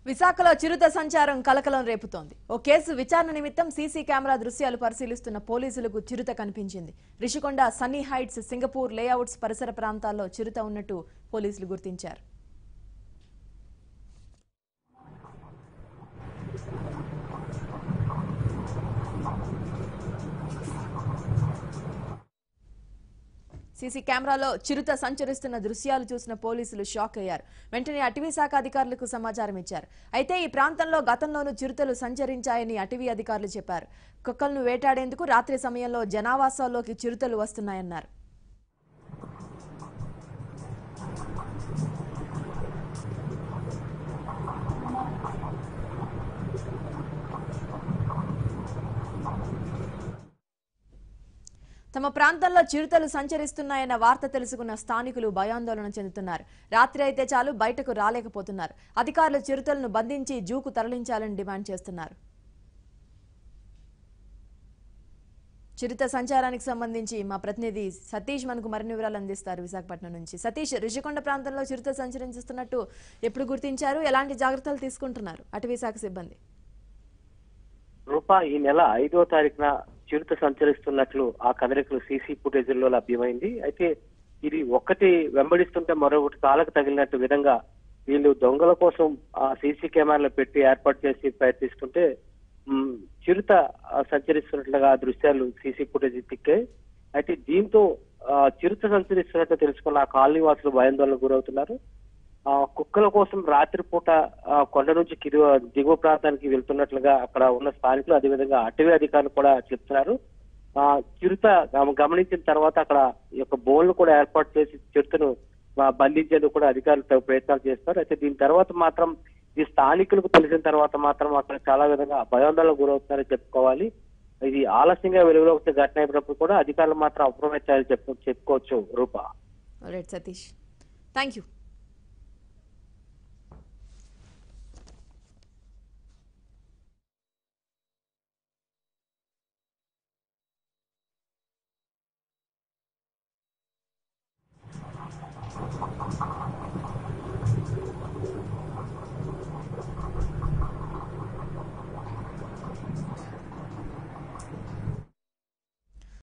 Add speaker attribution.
Speaker 1: విశాఖలో చిరుత సంచారం కలకలం రేపుతోంది ఓ కేసు విచారణ నిమిత్తం సీసీ కెమెరా దృశ్యాలు పరిశీలిస్తున్న పోలీసులకు చిరుత కనిపించింది Rishikonda Sunny Heights Singapore layouts పరిసర ప్రాంతాల్లో చిరుత ఉన్నట్టు పోలీసులు గుర్తించారు సీసీ కెమెరాలో చిరుత సంచరిస్తున్న దృశ్యాలు చూసిన పోలీసులు షాక్ అయ్యారు వెంటనే అటవీ శాఖ అధికారులకు సమాచారం ఇచ్చారు అయితే ఈ ప్రాంతంలో గతంలోనూ చిరుతలు సంచరించాయని అటవీ అధికారులు చెప్పారు కుక్కలను వేటాడేందుకు రాత్రి సమయంలో జనావాసాల్లోకి చిరుతలు వస్తున్నాయన్నారు తమ ప్రాంతంలో చిరుతలు సంచరిస్తున్నాయన్న వార్త తెలుసుకున్న స్థానికులు భయాందోళన చెందుతున్నారు రాత్రి అయితే చాలు బయటకు రాలేకపోతున్నారు అధికారులు చిరుతలను బంధించి జూకు తరలించాలని డిమాండ్ చేస్తున్నారు చిరుత సంచారానికి సంబంధించి మా ప్రతినిధి సతీష్ మనకు మరిన్ని వివరాలు అందిస్తారు విశాఖపట్నం నుంచి సతీష్ రిషికొండ ప్రాంతంలో చిరుత సంచరిస్తున్నట్టు ఎప్పుడు గుర్తించారు ఎలాంటి జాగ్రత్తలు తీసుకుంటున్నారు అటవీ శాఖ సిబ్బంది
Speaker 2: రూపా ఈ నెల ఐదో తారీఖున చిరుత సంచరిస్తున్నట్లు ఆ కదలికలు సీసీ ఫుటేజ్ లో లభ్యమైంది అయితే ఇది ఒక్కటి వెంబడిస్తుంటే మరొకటి కాలకు తగిలినట్టు విధంగా వీళ్ళు దొంగల కోసం ఆ సీసీ కెమెరాలు పెట్టి ఏర్పాటు చేసి ప్రయత్నిస్తుంటే మ్, చిరుత ఆ, సంచరిస్తున్నట్లుగా ఆ దృశ్యాలు సీసీ ఫుటేజ్ తిక్కాయి అయితే దీంతో ఆ, చిరుత సంచరిస్తున్నట్టు తెలుసుకున్న ఆ కాలనీ వాసులు భయాందోళనకు గురవుతున్నారు ఆ కుక్కల కోసం రాత్రిపూట ఆ, కొండ నుంచి కిరు దిగువ ప్రాంతానికి వెళ్తున్నట్లుగా అక్కడ ఉన్న స్థానికులు అదేవిధంగా అటవీ అధికారులు కూడా చెప్తున్నారు ఆ చిరుత గమ- గమనించిన తర్వాత అక్కడ ఈ యొక్క బోన్లు కూడా ఏర్పాటు చేసి చిరుతను ఆ, బంధించేందుకు కూడా అధికారులు తగు ప్రయత్నాలు చేస్తారు అయితే దీని తర్వాత మాత్రం ఈ స్థానికులకు తెలిసిన తర్వాత మాత్రం అక్కడ చాలా విధంగా భయాందోళనకు గురవుతున్నారని చెప్పుకోవాలి ఇది ఆలస్యంగా వెలుగులోకి వచ్చే ఘటన అయినప్పుడు కూడా అధికారులు మాత్రం అప్రమత్తాలు చెప్పు చెప్పుకోవచ్చు Rupa
Speaker 1: right Satish thank you